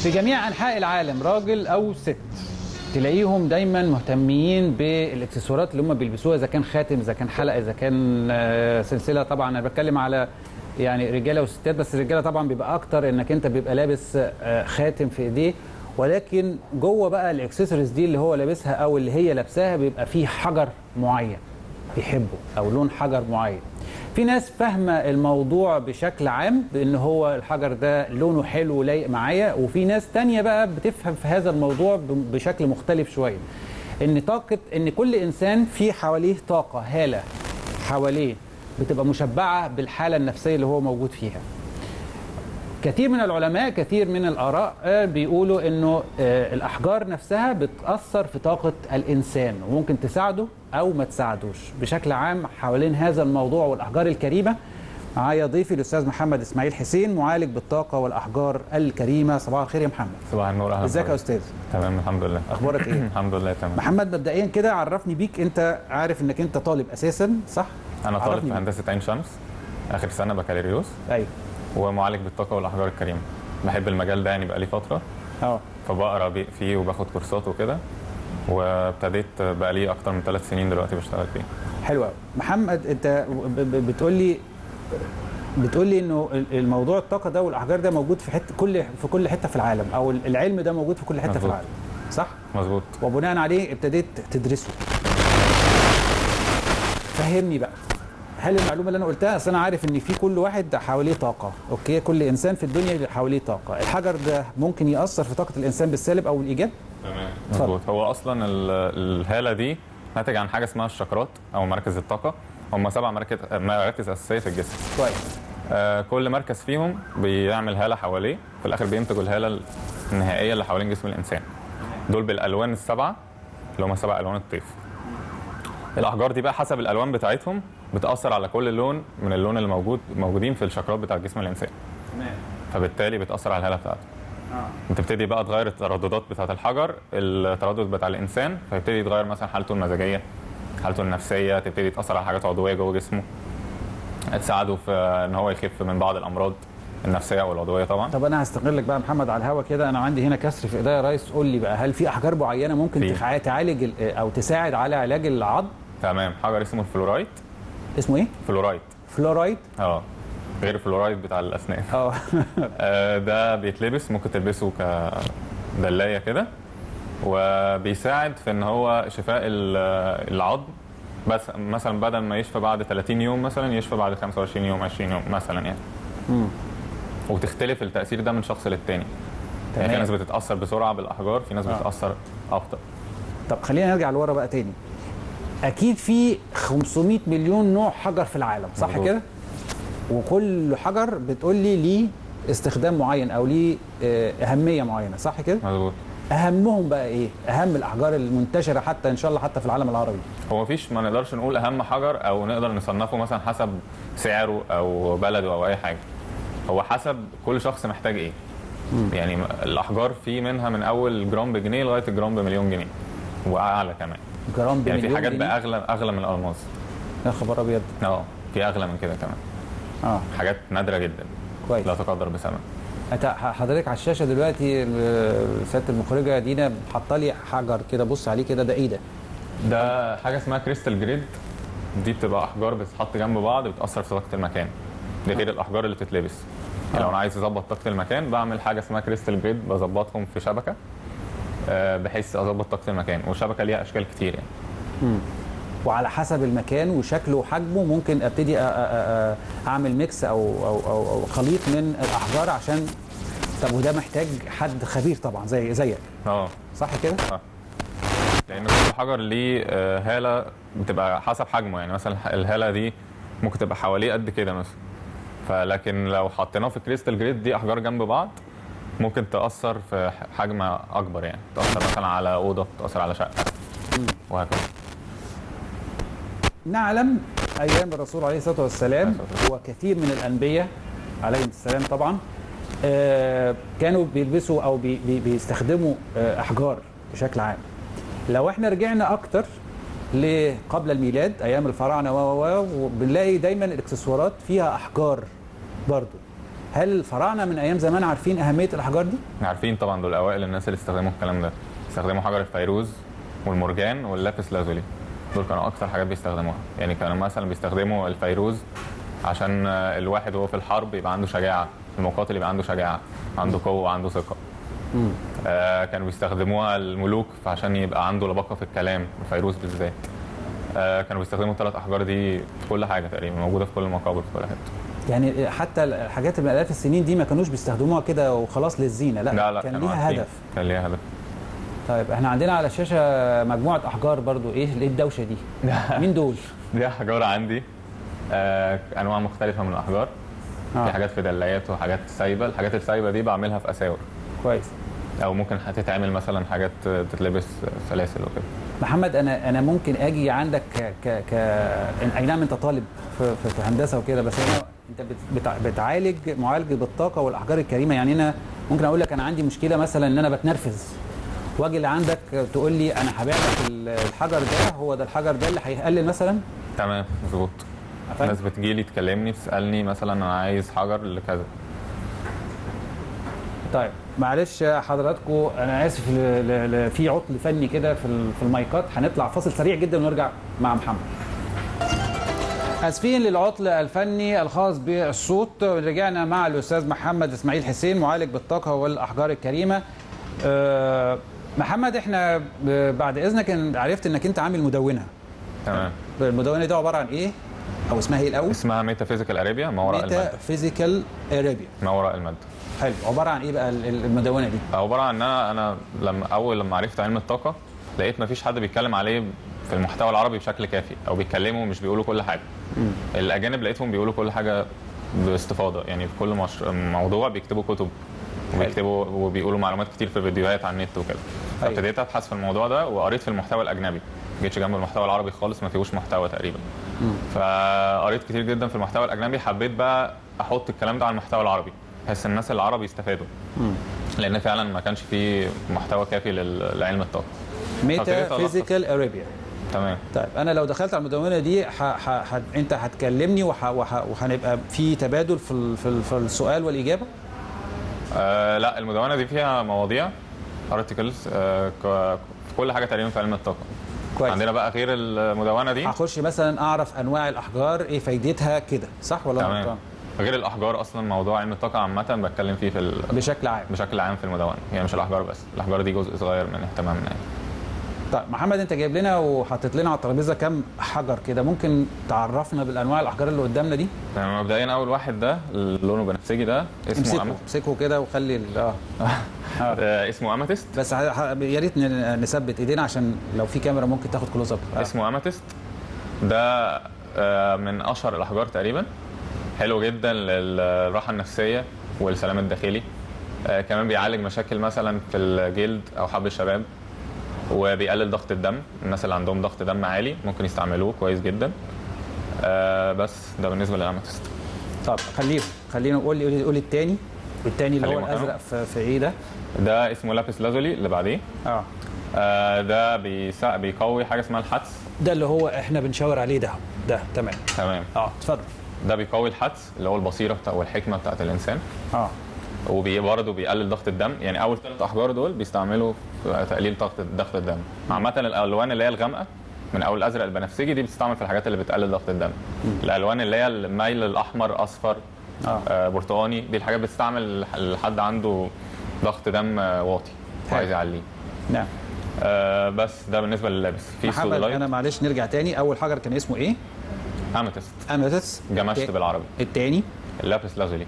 في جميع انحاء العالم راجل او ست تلاقيهم دايما مهتمين بالاكسسوارات اللي هم بيلبسوها اذا كان خاتم اذا كان حلقه اذا كان آه، سلسله طبعا انا بتكلم على يعني رجاله وستات بس الرجاله طبعا بيبقى اكتر انك انت بيبقى لابس آه، خاتم في ايديه ولكن جوه بقى الاكسسوارز دي اللي هو لابسها او اللي هي لابساها بيبقى فيه حجر معين بيحبه او لون حجر معين في ناس فاهمه الموضوع بشكل عام بان هو الحجر ده لونه حلو ولايق معايا وفي ناس تانية بقى بتفهم في هذا الموضوع ب- بشكل مختلف شويه ان طاقه ان كل انسان في حواليه طاقه هاله حواليه بتبقى مشبعه بالحاله النفسيه اللي هو موجود فيها كثير من العلماء كثير من الآراء آه، بيقولوا إنه آه، الأحجار نفسها بتأثر في طاقة الإنسان وممكن تساعده أو ما تساعدوش بشكل عام حوالين هذا الموضوع والأحجار الكريمة معايا ضيفي الأستاذ محمد إسماعيل حسين معالج بالطاقة والأحجار الكريمة صباح الخير يا محمد صباح النور اهلا ازيك يا بحضرتك. أستاذ تمام الحمد لله أخبارك إيه الحمد لله تمام محمد مبدئيا كده عرفني بيك أنت عارف إنك أنت طالب أساسا صح انا طالب عرفني في بيك. هندسه عين شمس اخر سنه بكالوريوس أيوه ومعالج بالطاقه والاحجار الكريمه بحب المجال ده يعني بقالي فتره أه فبقرا بي- فيه وباخد كورسات وكده وابتديت بقالي اكتر من ثلاث سنين دلوقتي بشتغل فيه حلو قوي محمد انت ب- ب- بتقول لي بتقول لي انه الموضوع الطاقه ده والاحجار ده موجود في حته كل في كل حته في العالم او العلم ده موجود في كل حته في مظبوط. العالم صح مظبوط وبناء عليه ابتديت تدرسه فهمني بقى هل المعلومه اللي انا قلتها اصل انا عارف ان في كل واحد حواليه طاقه اوكي كل انسان في الدنيا حواليه طاقه الحجر ده ممكن ياثر في طاقه الانسان بالسالب او الايجاب تمام اتفضل. مظبوط هو اصلا ال- الهاله دي ناتج عن حاجه اسمها الشكرات او مراكز الطاقه هم سبع مراكز مراكز اساسيه في الجسم كويس آه، كل مركز فيهم بيعمل هاله حواليه في الاخر بينتجوا الهاله النهائيه اللي حوالين جسم الانسان دول بالالوان السبعه اللي هم سبع الوان الطيف الاحجار دي بقى حسب الالوان بتاعتهم بتاثر على كل لون من اللون اللي موجود موجودين في الشكرات بتاع جسم الانسان تمام فبالتالي بتاثر على الهاله بتاعته اه بتبتدي بقى تغير الترددات بتاعه الحجر التردد بتاع الانسان فيبتدي يتغير مثلا حالته المزاجيه حالته النفسيه تبتدي تاثر على حاجات عضويه جوه جسمه تساعده في ان هو يخف من بعض الامراض النفسيه او العضويه طبعا طب انا هستغلك بقى محمد على الهوا كده انا عندي هنا كسر في ايديا يا ريس قول لي بقى هل في احجار معينه ممكن في. تخ- تعالج ال- او تساعد على علاج العظم تمام حجر اسمه الفلورايت اسمه ايه فلورايت فلورايد اه غير الفلورايت بتاع الاسنان اه آه، ده بيتلبس ممكن تلبسه كدلايه كده وبيساعد في ان هو شفاء ال- العظم بس مثلا بدل ما يشفى بعد 30 يوم مثلا يشفى بعد 25 يوم 20 يوم مثلا يعني مم. وتختلف التاثير ده من شخص للتاني يعني في تمام. ناس بتتاثر بسرعه بالاحجار في ناس آه. بتتاثر ابطا طب خلينا نرجع لورا بقى تاني اكيد في 500 مليون نوع حجر في العالم صح مظبوط. كده وكل حجر بتقول لي ليه استخدام معين او ليه آه، اهميه معينه صح كده مظبوط اهمهم بقى ايه اهم الاحجار المنتشره حتى ان شاء الله حتى في العالم العربي هو مفيش ما نقدرش نقول اهم حجر او نقدر نصنفه مثلا حسب سعره او بلده او اي حاجه هو حسب كل شخص محتاج ايه يعني الاحجار في منها من اول جرام بجنيه لغايه الجرام بمليون جنيه واعلى كمان جرام يعني في بمليون حاجات جنيه. باغلى اغلى من الالماس يا خبر ابيض اه في اغلى من كده كمان اه حاجات نادره جدا كويس لا تقدر بثمن أنت حضرتك على الشاشه دلوقتي ال- سياده المخرجه دينا حاطه لي حجر كده بص عليه كده ده ايه ده؟ ده حاجه اسمها كريستال جريد دي بتبقى احجار بتتحط جنب بعض بتاثر في طاقه المكان دي غير الاحجار اللي بتتلبس يعني لو انا عايز اظبط طاقه المكان بعمل حاجه اسمها كريستال جريد بظبطهم في شبكه آه، بحيث اظبط طاقه المكان والشبكه ليها اشكال كتير يعني وعلى حسب المكان وشكله وحجمه ممكن ابتدي أ- أ- أ- اعمل ميكس او او او, أو خليط من الاحجار عشان طب وده محتاج حد خبير طبعا زي زيك اه صح كده؟ لان كل حجر ليه آه، هاله بتبقى حسب حجمه يعني مثلا الهاله دي ممكن تبقى حواليه قد كده مثلا فلكن لو حطيناه في كريستال جريد دي احجار جنب بعض ممكن تاثر في حجم اكبر يعني تاثر مثلا على اوضه تاثر على شقه وهكذا نعلم ايام الرسول عليه الصلاه والسلام عليه الصلاة وكثير من الانبياء عليهم السلام طبعا آه، كانوا بيلبسوا او بي بي بيستخدموا آه، احجار بشكل عام لو احنا رجعنا اكتر لقبل الميلاد ايام الفراعنه و و و وبنلاقي دايما الاكسسوارات فيها احجار برضو هل الفراعنه من ايام زمان عارفين اهميه الاحجار دي عارفين طبعا دول اوائل الناس اللي استخدموا الكلام ده استخدموا حجر الفيروز والمرجان واللابس لازولي دول كانوا اكتر حاجات بيستخدموها يعني كانوا مثلا بيستخدموا الفيروز عشان آه، الواحد وهو في الحرب يبقى عنده شجاعه المقاتل يبقى عنده شجاعه عنده قوه وعنده ثقه آه كانوا بيستخدموها الملوك عشان يبقى عنده لباقه في الكلام الفيروز بالذات آه كانوا بيستخدموا الثلاث احجار دي في كل حاجه تقريبا موجوده في كل المقابر في كل حته يعني حتى الحاجات اللي من الاف السنين دي ما كانوش بيستخدموها كده وخلاص للزينه لا, لا لا كان كانوا ليها عارفين. هدف كان ليها هدف طيب احنا عندنا على الشاشه مجموعه احجار برضو ايه ايه الدوشه دي مين دول دي احجار عندي آه انواع مختلفه من الاحجار آه. في حاجات فدليات وحاجات سايبه الحاجات السايبه دي بعملها في اساور كويس او ممكن هتتعمل مثلا حاجات تتلبس سلاسل وكده محمد انا انا ممكن اجي عندك ك ك ك اي نعم انت طالب في, في, في هندسه وكده بس انا انت بت- بتع- بتعالج معالجه بالطاقه والاحجار الكريمه يعني انا ممكن اقول لك انا عندي مشكله مثلا ان انا بتنرفز واجي لعندك تقول لي انا هبيع لك ال- الحجر ده هو ده الحجر ده اللي هيقلل مثلا تمام مظبوط عفاك؟ ناس بتجيلي تكلمني تسالني مثلا انا عايز حجر لكذا طيب معلش يا حضراتكم انا اسف ل- ل- ل- في عطل فني كده في ال- في المايكات هنطلع فاصل سريع جدا ونرجع مع محمد اسفين للعطل الفني الخاص بالصوت رجعنا مع الاستاذ محمد اسماعيل حسين معالج بالطاقه والاحجار الكريمه أه محمد احنا ب- بعد اذنك إن- عرفت انك انت عامل مدونه تمام المدونه دي عباره عن ايه او اسمها ايه الاول اسمها ميتافيزيكال اريبيا ما وراء ميتا الماده فيزيكال ارابيا ما وراء الماده حلو عباره عن ايه بقى ال- ال- المدونه دي عباره عن ان انا انا لما اول لما عرفت علم الطاقه لقيت مفيش حد بيتكلم عليه في المحتوى العربي بشكل كافي او بيتكلموا ومش بيقولوا كل حاجه الاجانب لقيتهم بيقولوا كل حاجه باستفاضه يعني في كل مش... موضوع بيكتبوا كتب وبيكتبوا وبيقولوا معلومات كتير في فيديوهات على النت وكده أيوة. فابتديت ابحث في الموضوع ده وقريت في المحتوى الاجنبي ما جيتش جنب المحتوى العربي خالص ما فيهوش محتوى تقريبا فقريت كتير جدا في المحتوى الاجنبي حبيت بقى احط الكلام ده على المحتوى العربي بحيث الناس العربي يستفادوا لان فعلا ما كانش فيه محتوى كافي لل- لعلم الطاقه ميتا فابتديت ألخص. فيزيكال ارابيا تمام طيب انا لو دخلت على المدونه دي ح... ح... ح... انت هتكلمني وح... وح... وهنبقى في تبادل في ال... في, ال... في السؤال والاجابه آه لا المدونه دي فيها مواضيع ارتكلز آه ك- في كل حاجه تقريبا في علم الطاقه كويس عندنا بقى غير المدونه دي هخش مثلا اعرف انواع الاحجار ايه فايدتها كده صح ولا أنا تمام غلطان؟ غير الاحجار اصلا موضوع علم الطاقه عامه بتكلم فيه في ال... بشكل عام بشكل عام في المدونه يعني مش الاحجار بس الاحجار دي جزء صغير من اهتمامنا يعني. طيب محمد انت جايب لنا وحطيت لنا على الترابيزه كام حجر كده ممكن تعرفنا بالانواع الاحجار اللي قدامنا دي تمام مبدئيا اول واحد ده اللي لونه بنفسجي ده اسمه امسكه أمت... امسكه كده وخلي ال- اه آه اسمه اماتيست بس ه... ه... يا ريت ن- نثبت ايدينا عشان لو في كاميرا ممكن تاخد كلوز اب آه. اسمه اماتيست ده آه، من اشهر الاحجار تقريبا حلو جدا للراحه النفسيه والسلام الداخلي آه، كمان بيعالج مشاكل مثلا في الجلد او حب الشباب وبيقلل ضغط الدم الناس اللي عندهم ضغط دم عالي ممكن يستعملوه كويس جدا آه، بس ده بالنسبه للاماتيست طب خليهم خلينا قول لي قول لي الثاني والثاني اللي هو خليهم مكانه. الازرق في, في ايه ده؟ ده اسمه لابس لازولي اللي بعديه اه آه، ده بيسا... بيقوي حاجه اسمها الحدس ده اللي هو احنا بنشاور عليه ده ده تمام تمام اه اتفضل ده بيقوي الحدس اللي هو البصيره بتاع والحكمه بتاعت الانسان اه وبرضه بيقلل ضغط الدم يعني اول ثلاث احجار دول بيستعملوا في تقليل ضغط ضغط الدم عامه الالوان اللي هي الغامقه من اول الازرق البنفسجي دي بتستعمل في الحاجات اللي بتقلل ضغط الدم الالوان اللي هي الميل الاحمر اصفر اه آه برتقاني دي الحاجات بتستعمل لحد عنده ضغط دم آه، واطي وعايز يعليه نعم آه بس ده بالنسبه لللابس في محمد سودولايت انا معلش نرجع تاني اول حجر كان اسمه ايه؟ اماتيست اميتس جمشت بالعربي الثاني اللابس لازولي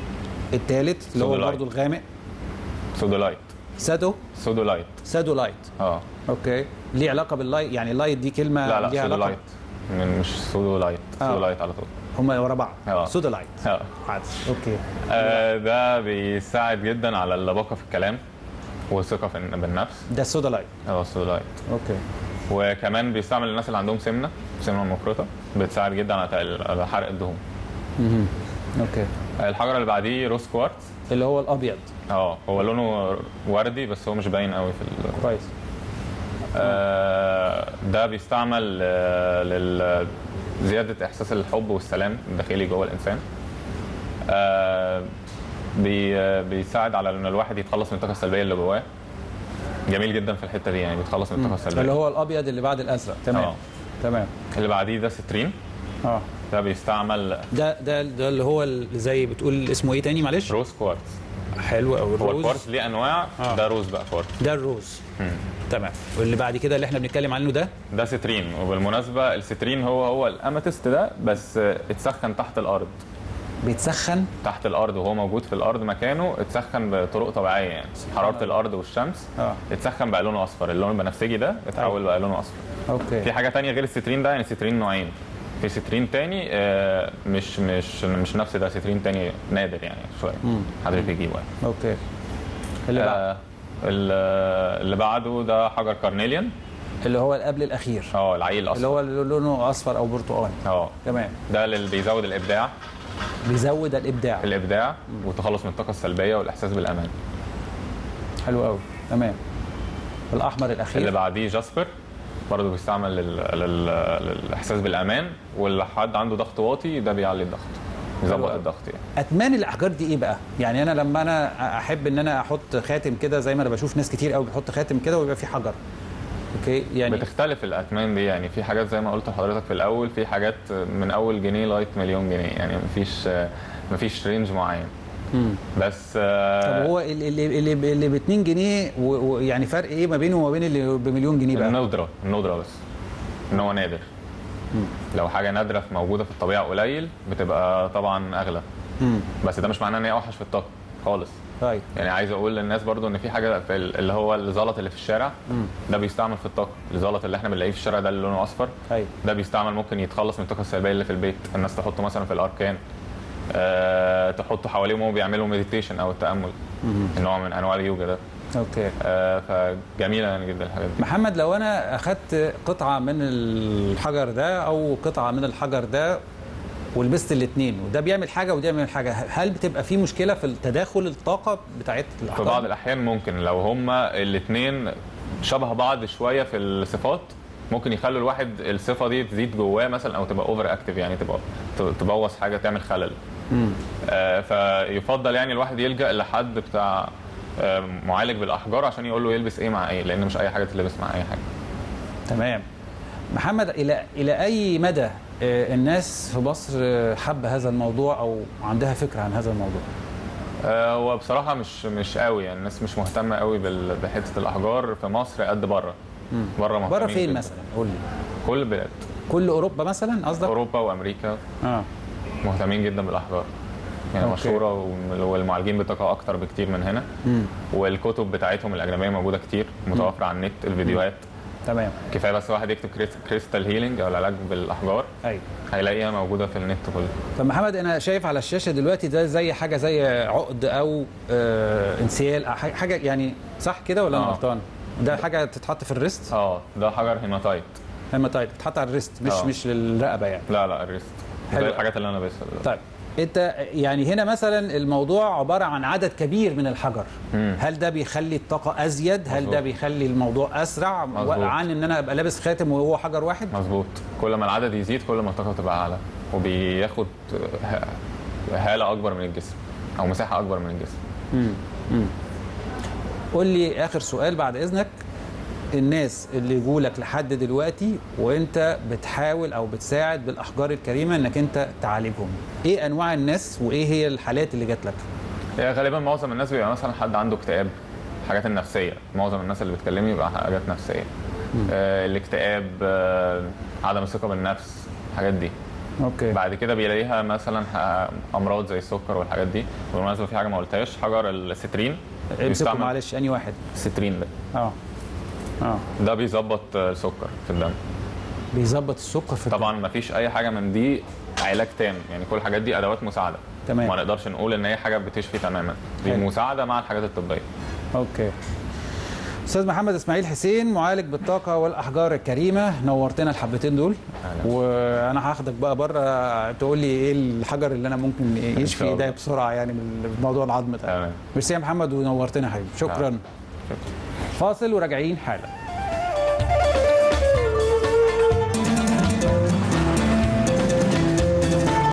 الثالث اللي هو سودولايت. برضه الغامق سودولايت سادو سودولايت سادولايت اه اوكي ليه علاقه باللايت يعني اللايت دي كلمه لا لا ليها علاقه سودولايت من مش سودولايت آه. سودولايت على طول هم ورا بعض آه. سودولايت اه عادي اوكي آه، ده بيساعد جدا على اللباقه في الكلام والثقه في بالنفس ده السودولايت اه السودولايت اوكي وكمان بيستعمل الناس اللي عندهم سمنه سمنه مفرطه بتساعد جدا على تقل- على حرق الدهون مهم. اوكي الحجر اللي بعديه روز كوارتز اللي هو الابيض اه هو لونه وردي بس هو مش باين قوي في ال... كويس آه، ده بيستعمل آه، لل زياده احساس الحب والسلام الداخلي جوه الانسان آه، بي آه، بيساعد على ان الواحد يتخلص من الطاقه السلبيه اللي جواه جميل جدا في الحته دي يعني بيتخلص من الطاقه اللي السلبيه هو الابيض اللي بعد الازرق تمام آه. تمام اللي بعديه ده سترين اه ده بيستعمل ده ده ده اللي هو ال- زي بتقول اسمه ايه تاني معلش روز كوارتز حلو قوي هو الروز الكوارتز ليه انواع آه. ده روز بقى كوارتز ده الروز مم. تمام واللي بعد كده اللي احنا بنتكلم عنه ده ده سترين وبالمناسبه السترين هو هو الاماتيست ده بس آه، اتسخن تحت الارض بيتسخن تحت الارض وهو موجود في الارض مكانه اتسخن بطرق طبيعيه يعني حراره الارض والشمس اه اتسخن بقى لونه اصفر اللون البنفسجي ده اتحول بقى لونه اصفر في اوكي حاجه تانية غير السترين ده يعني سترين نوعين في سترين تاني آه، مش مش مش نفس ده سترين تاني نادر يعني شويه مم. حضرتك بيجيبه يعني اوكي اللي بعد آه، ال- اللي بعده ده حجر كارنيليان اللي هو اللي قبل الاخير اه العيل اللي الاصفر هو اللي لونه اصفر او برتقالي اه تمام ده اللي بيزود الابداع بيزود الابداع الابداع والتخلص من الطاقه السلبيه والاحساس بالامان حلو قوي تمام الاحمر اللي الاخير بعديه جاسبر برضه بيستعمل لل... لل... للاحساس بالامان واللي حد عنده ضغط واطي ده بيعلي الضغط حلو يظبط أوي. الضغط يعني اتمان الاحجار دي ايه بقى يعني انا لما انا احب ان انا احط خاتم كده زي ما انا بشوف ناس كتير قوي بيحط خاتم كده ويبقى فيه حجر اوكي يعني بتختلف الاثمان دي يعني في حاجات زي ما قلت لحضرتك في الاول في حاجات من اول جنيه لغايه مليون جنيه يعني مفيش مفيش رينج معين مم. بس طب آه، هو اللي اللي اللي, اللي ب 2 جنيه و- ويعني فرق ايه ما بينه وما بين اللي بمليون جنيه بقى الندره الندره بس ان هو نادر مم. لو حاجه نادره في- موجوده في الطبيعه قليل بتبقى طبعا اغلى مم. بس ده مش معناه ان هي اوحش في الطاقه خالص طيب يعني عايز اقول للناس برضو ان في حاجه في ال- اللي هو الزلط اللي في الشارع مم. ده بيستعمل في الطاقه الزلط اللي احنا بنلاقيه في الشارع ده اللي لونه اصفر ايوه ده بيستعمل ممكن يتخلص من الطاقه السلبيه اللي في البيت الناس تحطه مثلا في الاركان أه تحطه حواليهم وهم بيعملوا مديتيشن او التامل مم. نوع من انواع اليوجا ده اوكي أه فجميله يعني جدا الحاجات دي محمد لو انا اخدت قطعه من الحجر ده او قطعه من الحجر ده ولبست الاثنين وده بيعمل حاجه وده بيعمل حاجه هل بتبقى في مشكله في التداخل الطاقه بتاعت في الاحجار بعض الاحيان ممكن لو هما الاثنين شبه بعض شويه في الصفات ممكن يخلوا الواحد الصفه دي تزيد جواه مثلا او تبقى اوفر اكتف يعني تبقى ت- تبوظ حاجه تعمل خلل مم. آه، فيفضل يعني الواحد يلجا لحد بتاع آه، معالج بالاحجار عشان يقول له يلبس ايه مع ايه لان مش اي حاجه تلبس مع اي حاجه تمام محمد الى الى اي مدى آه، الناس في مصر آه، حابه هذا الموضوع او عندها فكره عن هذا الموضوع آه، هو بصراحه مش مش قوي يعني الناس مش مهتمه قوي بال- بحته الاحجار في مصر قد بره مم. بره مهتمين بره فين جداً. مثلا قول لي كل البلاد كل اوروبا مثلا قصدك اوروبا وامريكا اه مهتمين جدا بالاحجار يعني أوكي. مشهوره وم- والمعالجين بالطاقه اكتر بكتير من هنا مم. والكتب بتاعتهم الاجنبيه موجوده كتير متوفره على النت الفيديوهات تمام كفايه بس واحد يكتب كريس- كريستال هيلينج او العلاج بالاحجار ايوه هيلاقيها موجوده في النت كله طب محمد انا شايف على الشاشه دلوقتي ده زي حاجه زي عقد او آه انسيال أو حاجة- حاجه يعني صح كده ولا انا آه. غلطان؟ ده حاجه تتحط في الريست اه ده حجر هيماتايت هيماتايت تتحط على الريست مش آه. مش للرقبه يعني لا لا الريست حلو. زي الحاجات اللي انا لابسها دلوقتي. طيب انت يعني هنا مثلا الموضوع عباره عن عدد كبير من الحجر مم. هل ده بيخلي الطاقه ازيد هل ده مظبوط. بيخلي الموضوع اسرع مظبوط. عن ان انا ابقى لابس خاتم وهو حجر واحد مظبوط كل ما العدد يزيد كل ما الطاقه تبقى اعلى وبياخد ه- هاله اكبر من الجسم او مساحه اكبر من الجسم مم. مم. قول لي اخر سؤال بعد اذنك الناس اللي يجولك لحد دلوقتي وانت بتحاول او بتساعد بالاحجار الكريمه انك انت تعالجهم ايه انواع الناس وايه هي الحالات اللي جات لك هي غالبا معظم الناس بيبقى مثلا حد عنده اكتئاب حاجات النفسيه معظم الناس اللي بتكلمني بيبقى حاجات نفسيه آه الاكتئاب آه عدم الثقه بالنفس الحاجات دي اوكي بعد كده بيلاقيها مثلا ح- امراض زي السكر والحاجات دي بالمناسبه في حاجه ما قلتهاش حجر السترين امسكوا بيستعمل- معلش اني واحد السترين ده اه اه ده بيظبط آه، السكر في الدم بيظبط السكر في الدم. طبعا ما فيش اي حاجه من دي علاج تام يعني كل الحاجات دي ادوات مساعده تمام. ما نقدرش نقول ان هي حاجه بتشفي تماما دي حلو. مساعده مع الحاجات الطبيه اوكي استاذ محمد اسماعيل حسين معالج بالطاقه والاحجار الكريمه نورتنا الحبتين دول أهلا. وانا هاخدك بقى بره تقول لي ايه الحجر اللي انا ممكن يشفي شاء الله. ايديا بسرعه يعني من موضوع العظم ده تمام ميرسي يا محمد ونورتنا يا حبيبي شكرا شكرا فاصل وراجعين حالا